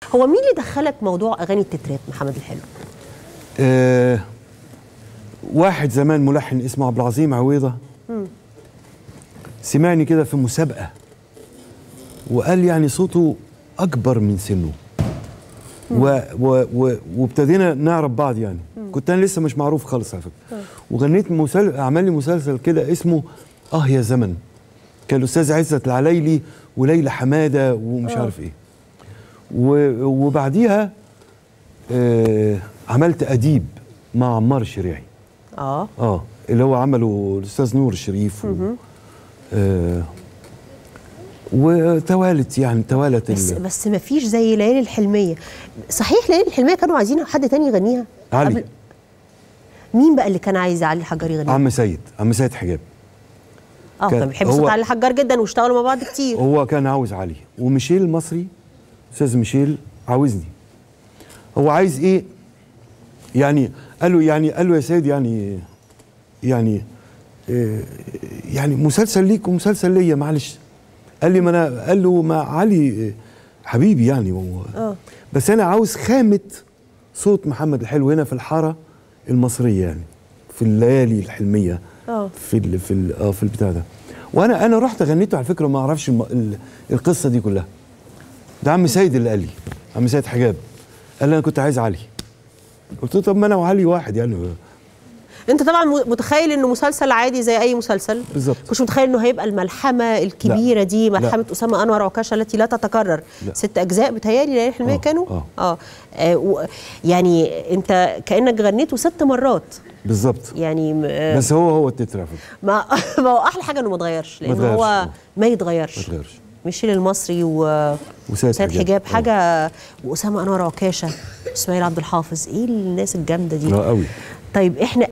هو مين اللي دخلك موضوع اغاني التترات محمد الحلو آه واحد زمان ملحن اسمه عبد العظيم عويضه سمعني كده في مسابقه وقال يعني صوته اكبر من سنه و و و وابتدينا نعرف بعض يعني كنت انا لسه مش معروف خالص على فكره وغنيت مسل... عمل لي مسلسل كده اسمه اه يا زمن كان الاستاذ عزت العلايلي وليلى حماده ومش آه. عارف ايه و... وبعديها آه عملت اديب مع عمار الشريعي اه اه اللي هو عمله الاستاذ نور الشريف و... آه وتوالت يعني توالت بس ال- بس ما فيش زي ليالي الحلميه صحيح ليالي الحلميه كانوا عايزين حد تاني يغنيها علي قبل- مين بقى اللي كان عايز علي الحجار يغنيها عم سيد عم سيد حجاب اه كان- كان بيحب هو- صوت علي الحجار جدا واشتغلوا مع بعض كتير هو كان عاوز علي وميشيل المصري استاذ ميشيل عاوزني هو عايز ايه يعني قال له يعني قال له يا سيد يعني يعني إيه يعني مسلسل ليك ومسلسل ليا معلش قال لي ما انا قال له ما علي إيه، حبيبي يعني هو اه بس انا عاوز خامه صوت محمد الحلو هنا في الحاره المصريه يعني في الليالي الحلميه اه في ال في ال اه في البتاع ده وانا انا رحت غنيته على فكره ما اعرفش الم... ال... القصه دي كلها ده عم سيد اللي قال لي عم سيد حجاب قال لي انا كنت عايز علي قلت له طب ما انا وعلي واحد يعني انت طبعا م- متخيل انه مسلسل عادي زي اي مسلسل بالظبط مش متخيل انه هيبقى الملحمه الكبيره دي ملحمه اسامه انور عكاشه التي لا تتكرر لا. ست اجزاء بتهيالي ليالي الحلميه آه، كانوا آه. اه, آه و يعني انت كانك غنيته ست مرات بالظبط يعني م- آه بس هو هو التتر على فكره ما ما هو احلى حاجه انه ما اتغيرش ما لان اتغيرش، هو آه. ما ما يتغيرش اتغيرش ميشيل المصري و وسيد سيد حجاب حجاب آه. حاجه واسامه انور عكاشه اسماعيل عبد الحافظ ايه الناس الجامده دي اه قوي طيب احنا